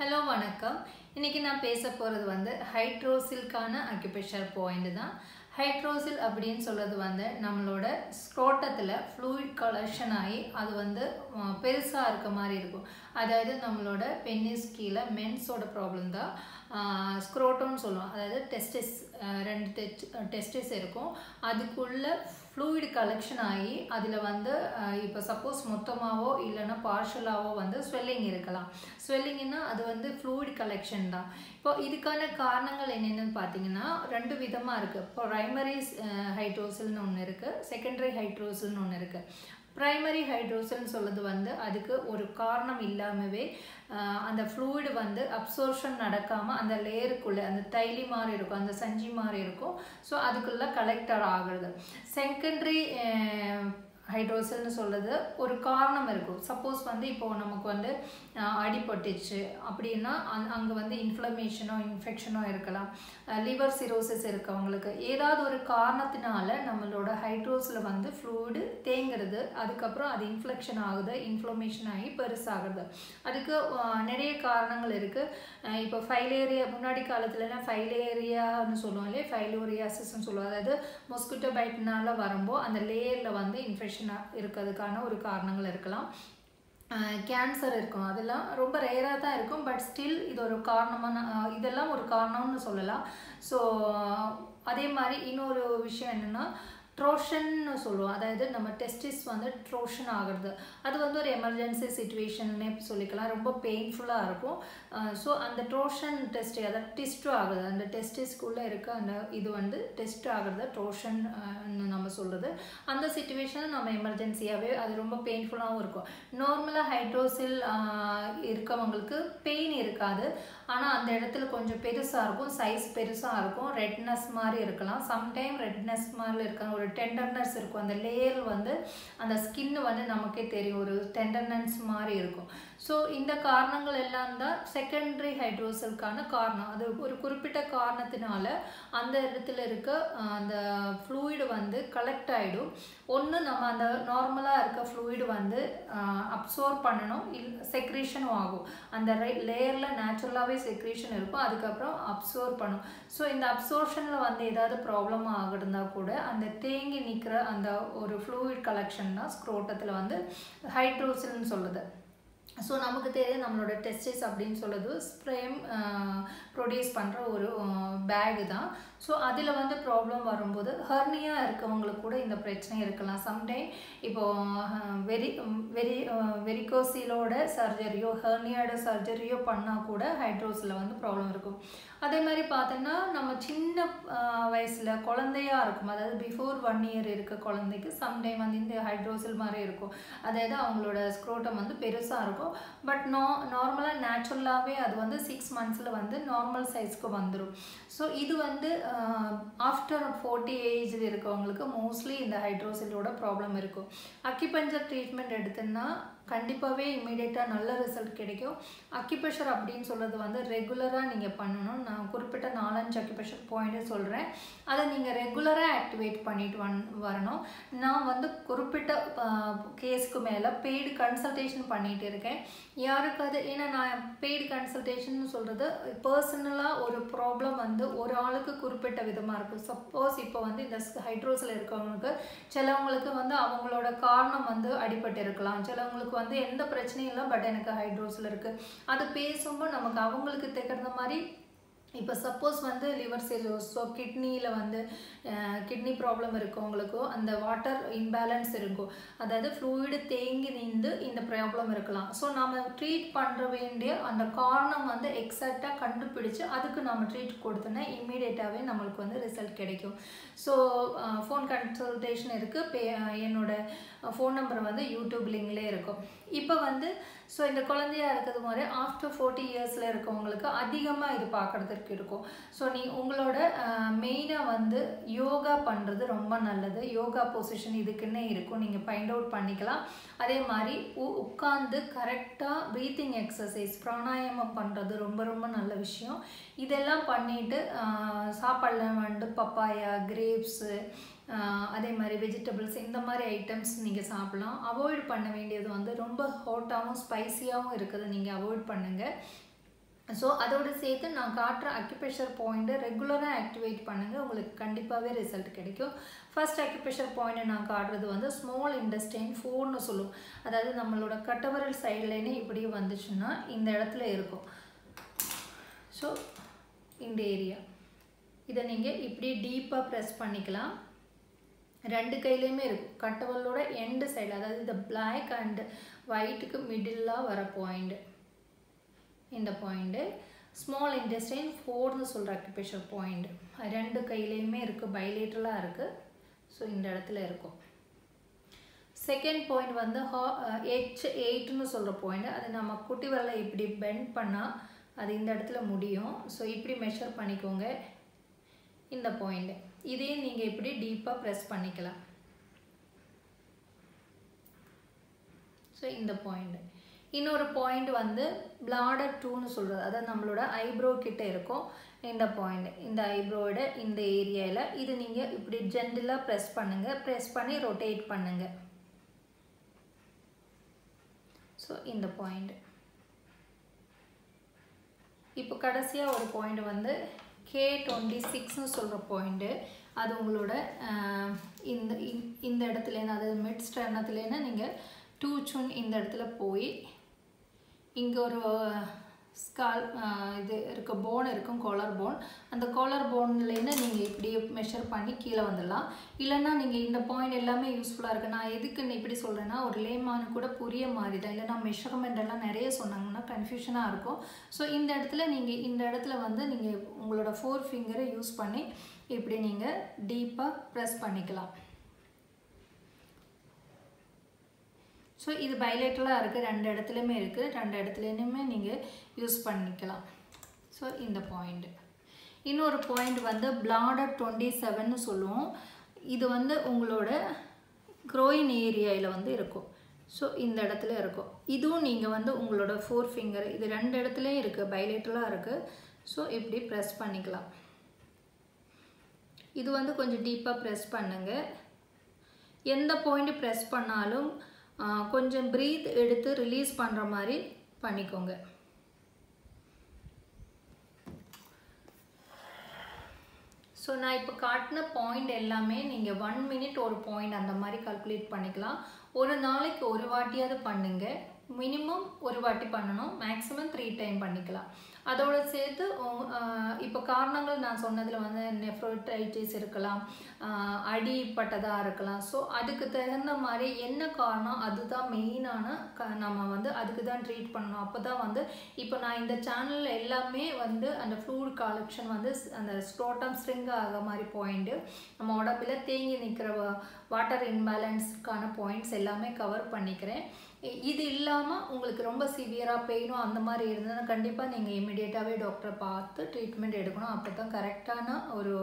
hello வணக்கம் இன்னைக்கு நான் பேச போகிறது வந்து ஹைட்ரோசில்கான அக்யூபேஷர் பாயிண்ட் தான் ஹைட்ரோசில் அப்படின்னு சொல்கிறது வந்து நம்மளோட ஸ்க்ரோட்டத்தில் ஃப்ளூயிட் கலெக்ஷன் ஆகி அது வந்து பெருசாக இருக்க மாதிரி இருக்கும் அதாவது நம்மளோட பென்னிஸ் கீழே மென்ஸோட ப்ராப்ளம் தான் ஸ்க்ரோட்டோன்னு சொல்லுவோம் அதாவது டெஸ்டிஸ் ரெண்டு டெஸ்ட் டெஸ்டிஸ் இருக்கும் அதுக்குள்ளே ஃப்ளூயிட் கலெக்ஷன் ஆகி அதில் வந்து இப்போ சப்போஸ் மொத்தமாகவோ இல்லைன்னா பார்ஷலாவோ வந்து ஸ்வெல்லிங் இருக்கலாம் ஸ்வெல்லிங்னா அது வந்து ஃப்ளூயிட் கலெக்ஷன் தான் இப்போ இதுக்கான காரணங்கள் என்னென்னு பார்த்தீங்கன்னா ரெண்டு விதமாக இருக்குது இப்போ ப்ரைமரி ஹைட்ரோசில்னு ஒன்று இருக்குது செகண்டரி ஹைட்ரோசில்னு ஒன்று இருக்குது ப்ரைமரி ஹைட்ரோசல்னு சொல்கிறது வந்து அதுக்கு ஒரு காரணம் இல்லாமவே அந்த ஃப்ளூயிடு வந்து அப்சோர்ஷன் நடக்காமல் அந்த லேயருக்குள்ளே அந்த தைலி மாதிரி இருக்கும் அந்த சஞ்சி மாதிரி இருக்கும் ஸோ அதுக்குள்ளே கலெக்டர் ஆகுறது செகண்டரி ஹைட்ரோசல்னு சொல்கிறது ஒரு காரணம் இருக்கும் சப்போஸ் வந்து இப்போது நமக்கு வந்து அடிபட்டுச்சு அப்படின்னா அந் அங்கே வந்து இன்ஃப்ளமேஷனோ இன்ஃபெக்ஷனோ இருக்கலாம் லிவர் சிரோசிஸ் இருக்கவங்களுக்கு ஏதாவது ஒரு காரணத்தினால நம்மளோட ஹைட்ரோஸில் வந்து ஃப்ளூயிடு தேங்குறது அதுக்கப்புறம் அது இன்ஃப்ளெக்ஷன் ஆகுது இன்ஃப்ளமேஷன் ஆகி பெருசாகுது அதுக்கு நிறைய காரணங்கள் இருக்குது இப்போ ஃபைலேரியா முன்னாடி காலத்துலலாம் ஃபைலேரியான்னு சொல்லுவோம் இல்லையா ஃபைலோரியாசிஸ்ன்னு சொல்லுவோம் அதாவது மொஸ்கிட்டோ பைட்னால வரும்போது அந்த லேயரில் வந்து இன்ஃபெக்ஷன் இருக்கிறதுக்கான ஒரு காரணங்கள் இருக்கலாம் கேன்சர் இருக்கும் அதெல்லாம் ரொம்ப ரேராக தான் இருக்கும் பட் ஸ்டில் இது ஒரு காரணமான இதெல்லாம் ஒரு காரணம்னு சொல்லலாம் ஸோ அதே மாதிரி இன்னொரு விஷயம் என்னென்னா ட்ரோஷன்னு சொல்லுவோம் அதாவது நம்ம டெஸ்டிஸ் வந்து ட்ரோஷன் ஆகிறது அது வந்து ஒரு எமர்ஜென்சி சுச்சுவேஷன்னே சொல்லிக்கலாம் ரொம்ப பெயின்ஃபுல்லாக இருக்கும் ஸோ அந்த ட்ரோஷன் டெஸ்ட் அதாவது டெஸ்ட் ஆகுது அந்த டெஸ்டிஸ்குள்ளே இருக்க அந்த இது வந்து டெஸ்ட் ஆகுறது ட்ரோஷன் நம்ம சொல்கிறது அந்த சுச்சுவேஷன் நம்ம எமர்ஜென்சியாகவே அது ரொம்ப பெயின்ஃபுல்லாகவும் இருக்கும் நார்மலாக ஹைட்ரோசில் இருக்கவங்களுக்கு பெயின் இருக்காது ஆனால் அந்த இடத்துல கொஞ்சம் பெருசாக இருக்கும் சைஸ் பெருசாக இருக்கும் ரெட்னஸ் மாதிரி இருக்கலாம் சம்டைம் ரெட்னஸ் மாதிரி இருக்கலாம் ஒரு டெண்டர்னஸ் இருக்கும் அந்த லேயர் வந்து அந்த ஸ்கின்னு வந்து நமக்கே தெரியும் ஒரு டெண்டர்னஸ் மாதிரி இருக்கும் ஸோ இந்த காரணங்கள் எல்லாம் தான் செகண்டரி ஹைட்ரோசலுக்கான காரணம் அது ஒரு குறிப்பிட்ட காரணத்தினால அந்த இடத்துல இருக்க அந்த ஃப்ளூயிடு வந்து கலெக்ட் ஆகிடும் ஒன்று நம்ம அந்த நார்மலாக இருக்க ஃப்ளூயிடு வந்து அப்சோர்ப் பண்ணணும் இல் செக்ரேஷனும் ஆகும் அந்த லேயரில் நேச்சுரலாகவே செக்ரேஷன் இருக்கும் அதுக்கப்புறம் அப்சோர்ப் பண்ணும் ஸோ இந்த அப்சோர்ஷனில் வந்து ஏதாவது ப்ராப்ளம் ஆகிருந்தா கூட அந்த தேங்கி நிற்கிற அந்த ஒரு ஃப்ளூயிட் கலெக்ஷன் தான் ஸ்க்ரோட்டத்தில் வந்து ஹைட்ரோசில்னு சொல்லுது ஸோ நமக்கு தெரியும் நம்மளோட டெஸ்டிஸ் அப்படின்னு சொல்லுறது ஸ்ப்ரேம் ப்ரொடியூஸ் பண்ணுற ஒரு பேகு தான் ஸோ அதில் வந்து ப்ராப்ளம் வரும்போது ஹர்னியாக இருக்கவங்களுக்கு கூட இந்த பிரச்சனை இருக்கலாம் சம்டைம் இப்போது வெரி வெரி வெரிகோசிலோட சர்ஜரியோ ஹர்னியோட சர்ஜரியோ பண்ணால் கூட ஹைட்ரோஸில் வந்து ப்ராப்ளம் இருக்கும் அதே மாதிரி பார்த்தோன்னா நம்ம சின்ன வயசில் குழந்தையா இருக்கும் அதாவது பிஃபோர் ஒன் இயர் இருக்க குழந்தைக்கு சம்டைம் வந்து இந்த ஹைட்ரோசில் மாதிரி இருக்கும் அதாவது அவங்களோட ஸ்க்ரோட்டம் வந்து பெருசாக இருக்கும் பட் நா நார்மலாக நேச்சுரலாகவே அது வந்து சிக்ஸ் மந்த்ஸில் வந்து நார்மல் சைஸ்க்கு வந்துடும் ஸோ இது வந்து ஆஃப்டர் ஃபோர்ட்டி ஏஜில் இருக்கவங்களுக்கு மோஸ்ட்லி இந்த ஹைட்ரோசிலோட ப்ராப்ளம் இருக்கும் அக்கிபஞ்சர் ட்ரீட்மெண்ட் எடுத்தோன்னா கண்டிப்பாகவே இமீடியட்டாக நல்ல ரிசல்ட் கிடைக்கும் அக்கிபெஷர் அப்படின்னு சொல்கிறது வந்து ரெகுலராக நீங்கள் பண்ணணும் நான் குறிப்பிட்ட நாலஞ்சு அக்கிபெஷர் பாயிண்ட்டு சொல்கிறேன் அதை நீங்கள் ரெகுலராக ஆக்டிவேட் பண்ணிட்டு வந் வரணும் நான் வந்து குறிப்பிட்ட கேஸ்க்கு மேலே பெய்டு கன்சல்டேஷன் பண்ணிகிட்டு இருக்கேன் யாருக்காவது ஏன்னா நான் பெய்டு கன்சல்டேஷன் சொல்கிறது பர்சனலாக ஒரு ப்ராப்ளம் வந்து ஒரு ஆளுக்கு குறிப்பிட்ட விதமாக இருக்கும் சப்போஸ் இப்போ வந்து இந்த ஹைட்ரோஸில் இருக்கவங்களுக்கு சிலவங்களுக்கு வந்து அவங்களோட காரணம் வந்து அடிபட்டு இருக்கலாம் சிலவங்களுக்கு வந்து எந்த பிரச்சனையும் இல்லை பட் எனக்கு ஹைட்ரோஸில் இருக்குது அது பேசும்போது நமக்கு அவங்களுக்கு தைக்கிற மாதிரி இப்போ சப்போஸ் வந்து லிவர் சிரோஸ் ஸோ கிட்னியில் வந்து கிட்னி ப்ராப்ளம் இருக்கவங்களுக்கோ அந்த வாட்டர் இம்பேலன்ஸ் இருக்கும் அதாவது ஃப்ளூயிடு தேங்கி நின்று இந்த ப்ராப்ளம் இருக்கலாம் ஸோ நம்ம ட்ரீட் பண்ணுற வேண்டிய அந்த காரணம் வந்து எக்ஸாக்டாக கண்டுபிடிச்சு அதுக்கு நம்ம ட்ரீட் கொடுத்தோன்னா இம்மீடியட்டாகவே நம்மளுக்கு வந்து ரிசல்ட் கிடைக்கும் ஸோ ஃபோன் கன்சல்டேஷன் இருக்குது பே என்னோட ஃபோன் நம்பர் வந்து யூடியூப் லிங்க்லேயே இருக்கும் இப்போ வந்து ஸோ இந்த குழந்தையா இருக்கிறது மாதிரி ஆஃப்டர் ஃபோர்ட்டி இயர்ஸில் இருக்கவங்களுக்கு அதிகமாக இது பார்க்குறதுக்கு இருக்கும் ஸோ நீ உங்களோட மெயினாக வந்து யோகா பண்ணுறது ரொம்ப நல்லது யோகா பொசிஷன் இதுக்குன்னே இருக்கும் நீங்கள் ஃபைண்ட் அவுட் பண்ணிக்கலாம் அதே மாதிரி உட்காந்து கரெக்டாக ப்ரீத்திங் எக்ஸசைஸ் பிராணாயாமம் பண்ணுறது ரொம்ப ரொம்ப நல்ல விஷயம் இதெல்லாம் பண்ணிவிட்டு சாப்பாடில் வந்து பப்பாயா கிரேப்ஸு அதே மாதிரி வெஜிடபிள்ஸ் இந்த மாதிரி ஐட்டம்ஸ் நீங்கள் சாப்பிட்லாம் அவாய்ட் பண்ண வேண்டியது வந்து ரொம்ப ஹாட்டாகவும் ஸ்பைசியாகவும் இருக்குது நீங்கள் அவாய்ட் பண்ணுங்கள் ஸோ அதோடு சேர்த்து நான் காட்டுற அக்யூப்ரெஷர் பாயிண்ட்டை ரெகுலராக ஆக்டிவேட் பண்ணுங்கள் உங்களுக்கு கண்டிப்பாகவே ரிசல்ட் கிடைக்கும் ஃபர்ஸ்ட் அக்யூப்ரெஷர் பாயிண்ட்டை நான் காட்டுறது வந்து ஸ்மால் இண்டஸ்டைன் ஃபோர்னு சொல்லுவோம் அதாவது நம்மளோட கட்டவரல் சைட்லேன்னு இப்படி வந்துச்சுன்னா இந்த இடத்துல இருக்கும் ஸோ இந்த ஏரியா இதை நீங்கள் இப்படி டீப்பாக ப்ரெஸ் பண்ணிக்கலாம் ரெண்டு கையிலையுமே இருக்கும் கட்டவலோட எண்டு சைடு அதாவது இந்த பிளாக் அண்ட் ஒயிட்டுக்கு மிடில்லாக வர பாயிண்ட் இந்த பாயிண்ட்டு ஸ்மால் இன்டெஸ்டைன் ஃபோர்னு சொல்கிற அக்யூபேஷன் பாயிண்ட் ரெண்டு கையிலையுமே இருக்குது பைலேட்டலாக இருக்குது ஸோ இந்த இடத்துல இருக்கும் செகண்ட் பாயிண்ட் வந்து ஹா ஹெச் எயிட்னு சொல்கிற பாயிண்ட் அது நம்ம குட்டி வரல இப்படி பெண்ட் பண்ணால் அது இந்த இடத்துல முடியும் ஸோ இப்படி மெஷர் பண்ணிக்கோங்க இந்த பாயிண்ட் இதையும் நீங்கள் இப்படி டீப்பாக ப்ரெஸ் பண்ணிக்கலாம் ஸோ இந்த பாயிண்ட் இன்னொரு பாயிண்ட் வந்து பிளாடர் டூன்னு சொல்கிறது அதாவது நம்மளோட ஐப்ரோ கிட்ட இருக்கும் இந்த பாயிண்ட் இந்த ஐப்ரோட இந்த ஏரியாவில் இது நீங்கள் இப்படி ஜென்டலாக ப்ரெஸ் பண்ணுங்கள் ப்ரெஸ் பண்ணி ரொட்டேட் பண்ணுங்கள் ஸோ இந்த பாயிண்ட் இப்போ கடைசியாக ஒரு பாயிண்ட் வந்து கே டுவெண்ட்டி சிக்ஸ்னு சொல்கிற பாயிண்ட்டு அது உங்களோட இந்த இந்த இடத்துலேருந்து அதாவது மிட் ஸ்டர்னத்துலேருந்து நீங்கள் டூ சுன் இந்த இடத்துல போய் இங்கே ஒரு ஸ்கால் இது இருக்க போன் இருக்கும் காலர் போன் அந்த காலர் போன்லேருந்து நீங்கள் இப்படி மெஷர் பண்ணி கீழே வந்துடலாம் இல்லைன்னா நீங்கள் இந்த பாயிண்ட் எல்லாமே யூஸ்ஃபுல்லாக இருக்குது நான் எதுக்குன்னு இப்படி சொல்கிறேன்னா ஒரு லேமானு கூட புரிய மாதிரி தான் இல்லைனா மெஷர்மெண்ட் எல்லாம் நிறைய சொன்னாங்கன்னா கன்ஃபியூஷனாக இருக்கும் ஸோ இந்த இடத்துல நீங்கள் இந்த இடத்துல வந்து நீங்கள் உங்களோட ஃபோர் ஃபிங்கரை யூஸ் பண்ணி இப்படி நீங்கள் டீப்பாக ப்ரெஸ் பண்ணிக்கலாம் ஸோ இது பைலேட்டலாக இருக்குது ரெண்டு இடத்துலையுமே இருக்குது ரெண்டு இடத்துலையுமே நீங்கள் யூஸ் பண்ணிக்கலாம் ஸோ இந்த பாயிண்ட் இன்னொரு பாயிண்ட் வந்து பிளாடர் டுவெண்ட்டி செவன்னு சொல்லுவோம் இது வந்து உங்களோட க்ரோயின் ஏரியாவில் வந்து இருக்கும் ஸோ இந்த இடத்துல இருக்கும் இதுவும் நீங்கள் வந்து உங்களோட ஃபோர் ஃபிங்கர் இது ரெண்டு இடத்துலையும் இருக்குது பைலேட்டலாக இருக்குது ஸோ இப்படி ப்ரெஸ் பண்ணிக்கலாம் இது வந்து கொஞ்சம் டீப்பாக ப்ரெஸ் பண்ணுங்கள் எந்த பாயிண்ட் ப்ரெஸ் பண்ணாலும் கொஞ்சம் ப்ரீத் எடுத்து ரிலீஸ் பண்ணுற மாதிரி பண்ணிக்கோங்க ஸோ நான் இப்போ காட்டின பாயிண்ட் எல்லாமே நீங்கள் ஒன் மினிட் ஒரு பாயிண்ட் அந்த மாதிரி கால்குலேட் பண்ணிக்கலாம் ஒரு நாளைக்கு ஒரு வாட்டியாவது பண்ணுங்கள் மினிமம் ஒரு வாட்டி பண்ணணும் மேக்ஸிமம் த்ரீ டைம் பண்ணிக்கலாம் அதோடு சேர்த்து இப்போ காரணங்கள் நான் சொன்னதில் வந்து நெஃப்ரோடைட்டிஸ் இருக்கலாம் அடிப்பட்டதாக இருக்கலாம் ஸோ அதுக்கு தகுந்த மாதிரி என்ன காரணம் அதுதான் மெயினான க நம்ம வந்து அதுக்கு தான் ட்ரீட் பண்ணணும் அப்போ தான் வந்து இப்போ நான் இந்த சேனலில் எல்லாமே வந்து அந்த ஃப்ளூட் கலெக்ஷன் வந்து அந்த ஸ்க்ரோட்டம் ஸ்ட்ரிங் ஆக மாதிரி பாயிண்ட்டு நம்ம உடம்புல தேங்கி நிற்கிற வாட்டர் இன்பேலன்ஸ்க்கான பாயிண்ட்ஸ் எல்லாமே கவர் பண்ணிக்கிறேன் இது இல்லாமல் உங்களுக்கு ரொம்ப சிவியராக பெயினும் அந்த மாதிரி இருந்ததுன்னா கண்டிப்பாக நீங்கள் இமிடியேட்டாகவே டாக்டரை பார்த்து ட்ரீட்மெண்ட் எடுக்கணும் அப்போ தான் கரெக்டான ஒரு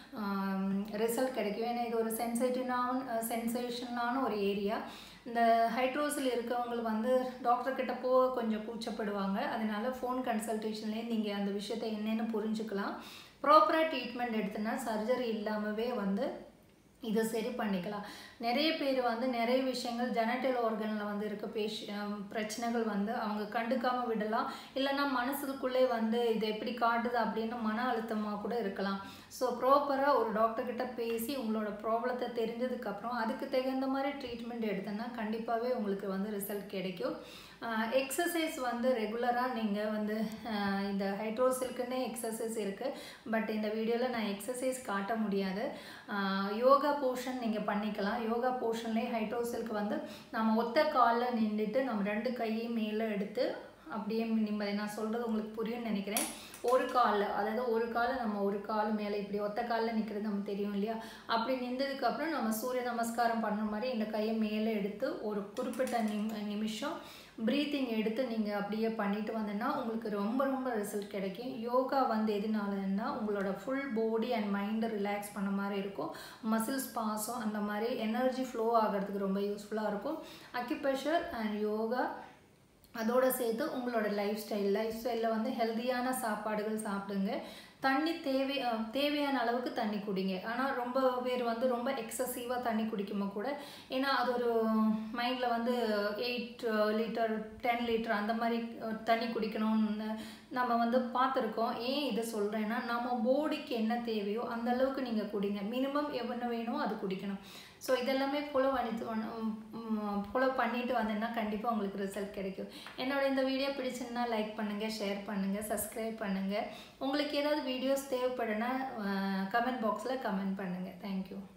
ரிசல்ட் கிடைக்கும் ஏன்னா இது ஒரு சென்சேட்டிவான சென்சேஷனான ஒரு ஏரியா இந்த ஹைட்ரோஸில் இருக்கவங்க வந்து டாக்டர்கிட்ட போக கொஞ்சம் கூச்சப்படுவாங்க அதனால ஃபோன் கன்சல்டேஷன்லேயே நீங்கள் அந்த விஷயத்தை என்னென்னு புரிஞ்சுக்கலாம் ப்ராப்பராக ட்ரீட்மெண்ட் எடுத்தோன்னா சர்ஜரி இல்லாமவே வந்து இதை சரி பண்ணிக்கலாம் நிறைய பேர் வந்து நிறைய விஷயங்கள் ஜெனட்டல் ஆர்கனில் வந்து இருக்க பேஷ் பிரச்சனைகள் வந்து அவங்க கண்டுக்காமல் விடலாம் இல்லைன்னா மனசுக்குள்ளே வந்து இது எப்படி காட்டுது அப்படின்னு மன அழுத்தமாக கூட இருக்கலாம் ஸோ ப்ராப்பராக ஒரு டாக்டர்கிட்ட பேசி உங்களோட ப்ராப்ளத்தை தெரிஞ்சதுக்கப்புறம் அதுக்கு தகுந்த மாதிரி ட்ரீட்மெண்ட் எடுத்தோன்னா கண்டிப்பாகவே உங்களுக்கு வந்து ரிசல்ட் கிடைக்கும் எக்ஸசைஸ் வந்து ரெகுலராக நீங்கள் வந்து இந்த ஹைட்ரோசில்க்குன்னே எக்ஸசைஸ் இருக்குது பட் இந்த வீடியோவில் நான் எக்ஸசைஸ் காட்ட முடியாது யோகா போர்ஷன் நீங்கள் பண்ணிக்கலாம் யோகா போர்ஷன்லேயே ஹைட்ரோசில்க்கு வந்து நம்ம ஒத்த காலில் நின்றுட்டு நம்ம ரெண்டு கையும் மேலே எடுத்து அப்படியே நிம்மதி நான் சொல்கிறது உங்களுக்கு புரியும்னு நினைக்கிறேன் ஒரு காலில் அதாவது ஒரு காலில் நம்ம ஒரு கால் மேலே இப்படி ஒத்த காலில் நிற்கிறது நம்ம தெரியும் இல்லையா அப்படி நின்றதுக்கப்புறம் நம்ம சூரிய நமஸ்காரம் பண்ணுற மாதிரி இந்த கையை மேலே எடுத்து ஒரு குறிப்பிட்ட நிம் நிமிஷம் ப்ரீத்திங் எடுத்து நீங்கள் அப்படியே பண்ணிட்டு வந்தீங்கன்னா உங்களுக்கு ரொம்ப ரொம்ப ரிசல்ட் கிடைக்கும் யோகா வந்து எதுனாலன்னா உங்களோட ஃபுல் பாடி அண்ட் மைண்டை ரிலாக்ஸ் பண்ண மாதிரி இருக்கும் மசில்ஸ் பாஸும் அந்த மாதிரி எனர்ஜி ஃப்ளோ ஆகிறதுக்கு ரொம்ப யூஸ்ஃபுல்லாக இருக்கும் அக்யூப்ரெஷர் அண்ட் யோகா அதோடு சேர்த்து உங்களோட லைஃப் ஸ்டைல் லைஃப் ஸ்டைலில் வந்து ஹெல்த்தியான சாப்பாடுகள் சாப்பிடுங்க தண்ணி தேவை அஹ், தேவையான அளவுக்கு தண்ணி குடிங்க ஆனால் ரொம்ப பேர் வந்து ரொம்ப எக்ஸசிவாக தண்ணி குடிக்கும்போது கூட ஏன்னா அது ஒரு மைண்டில் வந்து எயிட் லிட்டர் டென் லிட்டர் அந்த மாதிரி அஹ், தண்ணி குடிக்கணும்னு நம்ம வந்து பார்த்துருக்கோம் ஏன் இதை சொல்கிறேன்னா நம்ம பாடிக்கு என்ன தேவையோ அந்த அளவுக்கு நீங்கள் குடிங்க மினிமம் எவ்வளோ வேணுமோ அது குடிக்கணும் ஸோ இதெல்லாமே ஃபாலோ பண்ணிட்டு ஃபாலோ பண்ணிட்டு வந்தேன்னா கண்டிப்பாக உங்களுக்கு ரிசல்ட் கிடைக்கும் என்னோட இந்த வீடியோ பிடிச்சிருந்தா லைக் பண்ணுங்கள் ஷேர் பண்ணுங்கள் சப்ஸ்கிரைப் பண்ணுங்கள் உங்களுக்கு ஏதாவது வீடியோஸ் தேவைப்படுனா கமெண்ட் பாக்ஸில் கமெண்ட் பண்ணுங்கள் தேங்க்யூ